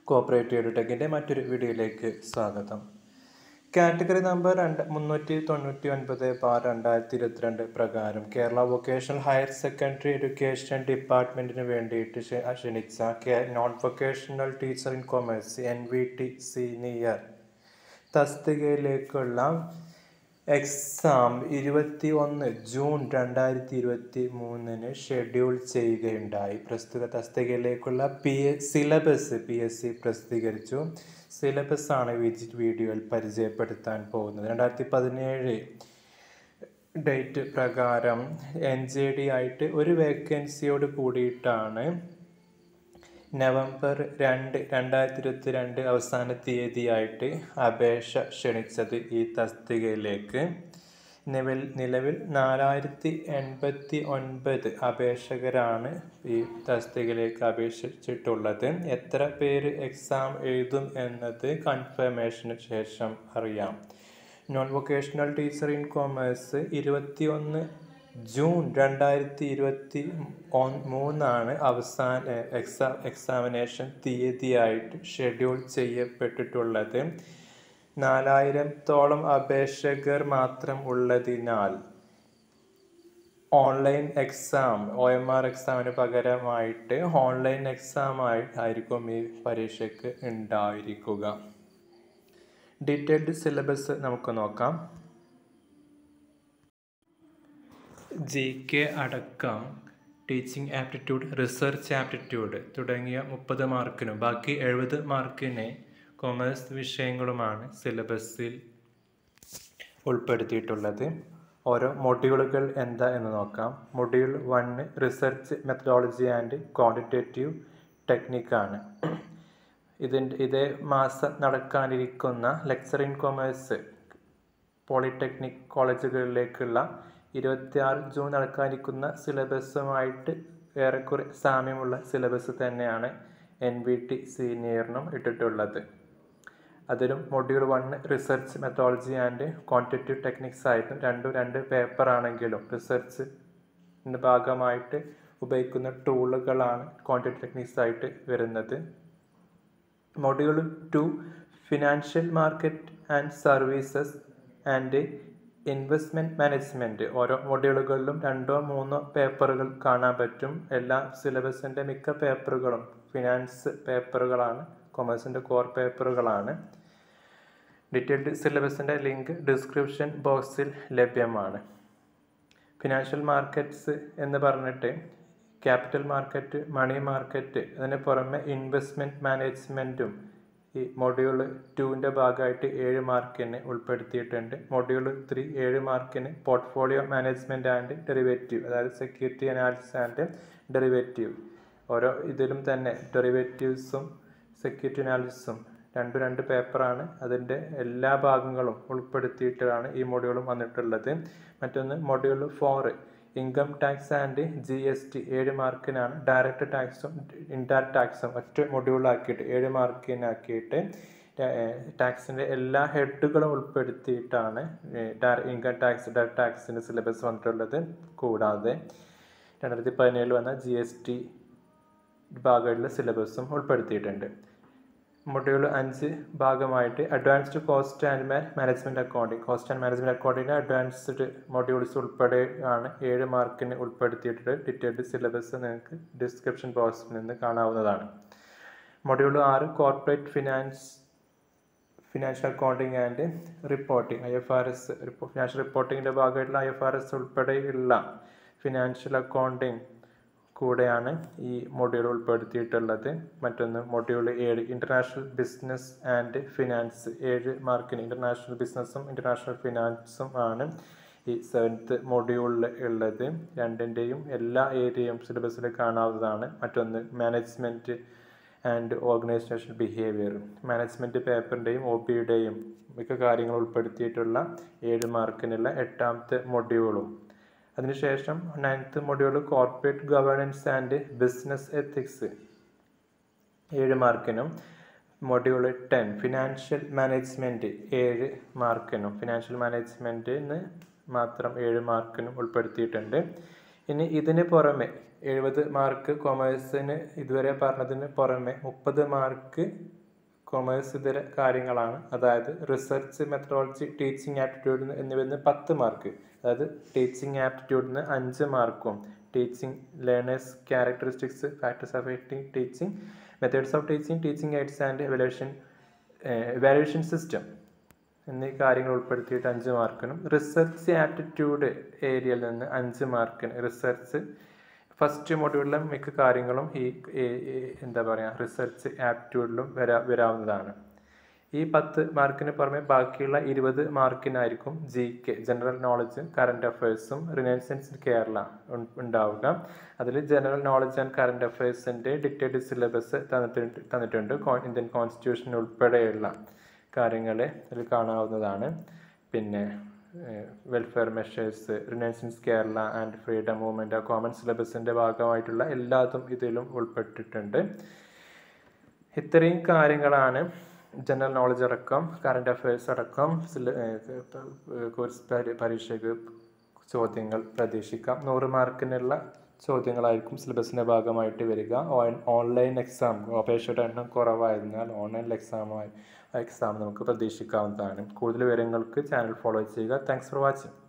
cooperative ടെക്കിൻ്റെ മറ്റൊരു വീഡിയോയിലേക്ക് സ്വാഗതം കാറ്റഗറി നമ്പർ രണ്ട് മുന്നൂറ്റി തൊണ്ണൂറ്റി ഒൻപത് ബാർ രണ്ടായിരത്തി ഇരുപത്തിരണ്ട് പ്രകാരം Kerala vocational higher secondary education ഡിപ്പാർട്ട്മെൻറ്റിന് വേണ്ടിയിട്ട് ക്ഷ- ക്ഷണിച്ച K non vocational teacher in commerce N V T senior തസ്തികയിലേക്കുള്ള എക്സാം ഇരുപത്തി ഒന്ന് ജൂൺ രണ്ടായിരത്തി ഇരുപത്തി മൂന്നിന് ഷെഡ്യൂൾ ചെയ്യുകയുണ്ടായി പ്രസ്തുത തസ്തികയിലേക്കുള്ള P syllabus P S C പ്രസിദ്ധീകരിച്ചു സിലബസ് ആണ് ഈ വീഡിയോയിൽ പരിചയപ്പെടുത്താൻ പോകുന്നത് രണ്ടായിരത്തി പതിനേഴ് ഡേറ്റ് പ്രകാരം എൻ ജെ ഡി ആയിട്ട് ഒരു വേക്കൻസിയോട് കൂടിയിട്ടാണ് നവംബർ രണ്ട് രണ്ടായിരത്തി ഇരുപത്തി രണ്ട് അവസാന തീയതിയായിട്ട് അപേക്ഷ ക്ഷണിച്ചത് ഈ തസ്തികയിലേക്ക് നിലവിൽ നിലവിൽ നാലായിരത്തി എൺപത്തി ഒൻപത് അപേക്ഷകരാണ് ഈ തസ്തികയിലേക്ക് അപേക്ഷിച്ചിട്ടുള്ളത് എത്ര പേര് എക്സാം എഴുതും എന്നത് കൺഫർമേഷന് ശേഷം അറിയാം non vocational teacher in commerce ഇരുപത്തിയൊന്ന് ജൂൺ രണ്ടായിരത്തി ഇരുപത്തി മൂന്നാണ് അവസാന എക്സാം എക്സാമിനേഷൻ തീയതിയായിട്ട് ഷെഡ്യൂൾ ചെയ്യപ്പെട്ടിട്ടുള്ളത് നാലായിരത്തോളം അപേക്ഷകർ മാത്രം ഉള്ളതിനാൽ online exam O M R എക്സാമിന് പകരമായിട്ട് ഓൺലൈൻ എക്സാം ആയിരിക്കും ഈ പരീക്ഷയ്ക്ക് ഉണ്ടായിരിക്കുക ഡീറ്റെയിൽഡ് സിലബസ് നമുക്ക് നോക്കാം ജി കെ അടക്കം ടീച്ചിങ് ആപ്റ്റിറ്റ്യൂഡ് റിസർച്ച് ആപ്റ്റിറ്റ്യൂഡ് തുടങ്ങിയ മുപ്പത് മാർക്കിനും ബാക്കി എഴുപത് മാർക്കിന് കൊമേഴ്സ് വിഷയങ്ങളുമാണ് സിലബസിൽ ഉൾപ്പെടുത്തിയിട്ടുള്ളത് ഓരോ മൊഡ്യൂളുകൾ എന്താ എന്ന് നോക്കാം module one research methodology and quantitative ടെക്നിക്കാണ് ഇതിൻ്റെ ഇതേ മാസം നടക്കാനിരിക്കുന്ന ലെക്ചർ ഇൻ കൊമേഴ്സ് പോളിടെക്നിക് കോളേജുകളിലേക്കുള്ള ഇരുപത്തിയാറ് ജൂൺ നടക്കാനിരിക്കുന്ന സിലബസുമായിട്ട് ഏറെക്കുറെ സാമ്യമുള്ള സിലബസ് തന്നെയാണ് എൻ വി ടി സീനിയറിനും ഇട്ടിട്ടുള്ളത് അതിലും module one research methodology and quantitative techniques ആയിരുന്നു രണ്ടും രണ്ട് പേപ്പർ ആണെങ്കിലും റിസർച്ച് ഭാഗമായിട്ട് ഉപയോഗിക്കുന്ന ടൂളുകളാണ് ക്വാണ്ടിറ്റേറ്റീവ് ടെക്നിക്സ് ആയിട്ട് വരുന്നത് module two financial market and services and investment management ഓരോ മൊഡ്യൂളുകളിലും രണ്ടോ മൂന്നോ പേപ്പറുകൾ കാണാൻ പറ്റും എല്ലാ സിലബസിൻ്റെ മിക്ക പേപ്പറുകളും ഫിനാൻസ് പേപ്പറുകളാണ് കൊമേഴ്സിൻ്റെ കോർ പേപ്പറുകളാണ് ഡീറ്റെയിൽഡ് സിലബസിൻ്റെ ലിങ്ക് ഡിസ്ക്രിപ്ഷൻ ബോക്സിൽ ലഭ്യമാണ് ഫിനാൻഷ്യൽ മാർക്കറ്റ്സ് എന്ന് പറഞ്ഞിട്ട് ക്യാപിറ്റൽ മാർക്കറ്റ് മണി മാർക്കറ്റ് അതിന് പുറമെ ഇൻവെസ്റ്റ്മെൻറ്റ് മാനേജ്മെൻറ്റും ഈ മൊഡ്യൂൾ ടുവിൻ്റെ ഭാഗമായിട്ട് ഏഴ് മാർക്കിന് ഉൾപ്പെടുത്തിയിട്ടുണ്ട് മൊഡ്യൂൾ ത്രീ ഏഴ് മാർക്കിന് പോർട്ട്ഫോളിയോ മാനേജ്മെൻറ്റ് ആൻഡ് ഡെറിവേറ്റീവ് അതായത് സെക്യൂരിറ്റി അനാലിസിസ് ആൻഡ് ഡെറിവേറ്റീവ് ഓരോ ഇതിലും തന്നെ ഡെറിവേറ്റീവ്സും സെക്യൂരിറ്റി അനാലിസിസും രണ്ട് രണ്ട് പേപ്പറാണ് അതിൻ്റെ എല്ലാ ഭാഗങ്ങളും ഉൾപ്പെടുത്തിയിട്ടാണ് ഈ മൊഡ്യൂളും വന്നിട്ടുള്ളത് മറ്റൊന്ന് module four income tax and G S T ഏഴ് മാർക്കിനാണ് ഡയറക്റ്റ് ടാക്സും ഇൻഡയറക്റ്റ് ടാക്സും ഒറ്റ മൊഡ്യൂളാക്കിയിട്ട് ഏഴ് മാർക്കിനാക്കിയിട്ട് ടാക്സിൻ്റെ എല്ലാ ഹെഡുകളും ഉൾപ്പെടുത്തിയിട്ടാണ് ഇൻകം ടാക്സ് ഡയറക്റ്റ് ടാക്സിൻ്റെ സിലബസ് വന്നിട്ടുള്ളത് കൂടാതെ രണ്ടായിരത്തി പതിനേഴിൽ വന്ന ജി എസ് ടി ഭാഗങ്ങളിലെ സിലബസും ഉൾപ്പെടുത്തിയിട്ടുണ്ട് മൊഡ്യൂൾ അഞ്ച് ഭാഗമായിട്ട് advanced cost and management accounting cost and management അക്കൗണ്ടിൻ്റെ അഡ്വാൻസ്ഡ് മൊഡ്യൂൾസ് ഉൾപ്പെടെ ആണ് ഏഴ് മാർക്കിന് ഉൾപ്പെടുത്തിയിട്ട് ഡീറ്റെയിൽഡ് സിലബസ് നിങ്ങൾക്ക് ഡിസ്ക്രിപ്ഷൻ ബോക്സിൽ നിന്ന് കാണാവുന്നതാണ് മൊഡ്യൂൾ ആറ് corporate finance financial accounting and reporting I F R S financial റിപ്പോർട്ടിങ്ങിൻ്റെ ഭാഗമായിട്ടുള്ള ഐ എഫ് ആർ എസ് ഉൾപ്പെടെയുള്ള ഫിനാൻഷ്യൽ അക്കൗണ്ടിങ് കൂടെയാണ് ഈ മൊഡ്യൂൾ ഉൾപ്പെടുത്തിയിട്ടുള്ളത് മറ്റൊന്ന് മൊഡ്യൂൾ ഏഴ് ഇൻ്റർനാഷണൽ ബിസിനസ് ആൻഡ് ഫിനാൻസ് ഏഴ് മാർക്കിന് ഇൻ്റർനാഷണൽ ബിസിനസ്സും ഇൻ്റർനാഷണൽ ഫിനാൻസും ആണ് ഈ സെവൻത്ത് മൊഡ്യൂളിൽ ഉള്ളത് രണ്ടിൻ്റെയും എല്ലാ ഏരിയയും സിലബസിൽ കാണാവുന്നതാണ് മറ്റൊന്ന് management and organisation behaviour management പേപ്പറിൻ്റെയും ഒ പിയുടെയും മിക്ക കാര്യങ്ങൾ ഉൾപ്പെടുത്തിയിട്ടുള്ള ഏഴ് മാർക്കിനുള്ള എട്ടാമത്തെ മൊഡ്യൂളും അതിനുശേഷം ninth module corporate governance and business ethics ഏഴ് മാർക്കിനും മൊഡ്യൂൾ ടെൻ ഫിനാൻഷ്യൽ മാനേജ്മെൻറ്റ് ഏഴ് മാർക്കിനും ഫിനാൻഷ്യൽ മാനേജ്മെൻറ്റിന് മാത്രം ഏഴ് മാർക്കിനും ഉൾപ്പെടുത്തിയിട്ടുണ്ട് ഇനി ഇതിന് പുറമെ എഴുപത് മാർക്ക് കൊമേഴ്സിന് ഇതുവരെ പറഞ്ഞതിന് പുറമെ മുപ്പത് മാർക്ക് കൊമേഴ്സ് ഇതര കാര്യങ്ങളാണ് അതായത് റിസർച്ച് മെത്തഡോളജി ടീച്ചിങ് ആപ്റ്റിറ്റ്യൂഡ് എന്നിവന്ന് പത്ത് മാർക്ക് അതായത് ടീച്ചിങ് ആപ്റ്റിറ്റ്യൂഡിന് അഞ്ച് മാർക്കും teaching learners characteristics factors of teaching methods of teaching teaching aids and evaluation evaluation system എന്നീ കാര്യങ്ങൾ ഉൾപ്പെടുത്തിയിട്ട് അഞ്ച് മാർക്കിനും റിസർച്ച് ആപ്റ്റിറ്റ്യൂഡ് ഏരിയയിൽ നിന്ന് അഞ്ച് മാർക്കിന് റിസർച്ച് ഫസ്റ്റ് മൊഡ്യൂളിലെ മിക്ക കാര്യങ്ങളും ഈ ഈ- ഈ എന്താ പറയുക റിസർച്ച് ആപ്റ്റിറ്റ്യൂഡിലും വരാ വരാവുന്നതാണ് ഈ പത്ത് മാർക്കിന് പുറമെ ബാക്കിയുള്ള ഇരുപത് മാർക്കിനായിരിക്കും G K general knowledge current അഫയേഴ്സും റിനൈസൻസ് കേരള ഉൺ- ഉണ്ടാവുക അതിൽ ജനറൽ നോളജ് ആൻഡ് കറണ്ട് അഫയേഴ്സിൻ്റെ ഡിക്റ്റേഡ് സിലബസ് തന്നിട്ടുണ്ട് തന്നിട്ടുണ്ട് കോ- ഇന്ത്യൻ കോൺസ്റ്റിറ്റ്യൂഷൻ ഉൾപ്പെടെയുള്ള കാര്യങ്ങൾ ഇതിൽ കാണാവുന്നതാണ് പിന്നെ welfare measures renaissance Kerala and freedom movement common സിലബസിൻ്റെ ഭാഗമായിട്ടുള്ള എല്ലാതും ഇതിലും ഉൾപ്പെട്ടിട്ടുണ്ട് ഇത്രയും കാര്യങ്ങളാണ് ജനറൽ നോളജ് അടക്കം കറണ്ട് അഫയേഴ്സ് അടക്കം സില- ഏഹ് കോഴ്സ് പരി- പരീക്ഷയ്ക്ക് ചോദ്യങ്ങൾ പ്രതീക്ഷിക്കാം നൂറ് മാർക്കിനുള്ള ചോദ്യങ്ങളായിരിക്കും സിലബസിൻ്റെ ഭാഗമായിട്ട് വരിക ഓൺ- ഓൺലൈൻ എക്സാം അപേക്ഷയുടെ എണ്ണം കുറവായതിനാൽ ഓൺലൈൻ എക്സാമായി എക്സാം നമുക്ക് പ്രതീക്ഷിക്കാവുന്നതാണ് കൂടുതൽ വിവരങ്ങൾക്ക് ചാനൽ ഫോളോ ചെയ്യുക താങ്ക്സ് ഫോർ വാച്ചിങ്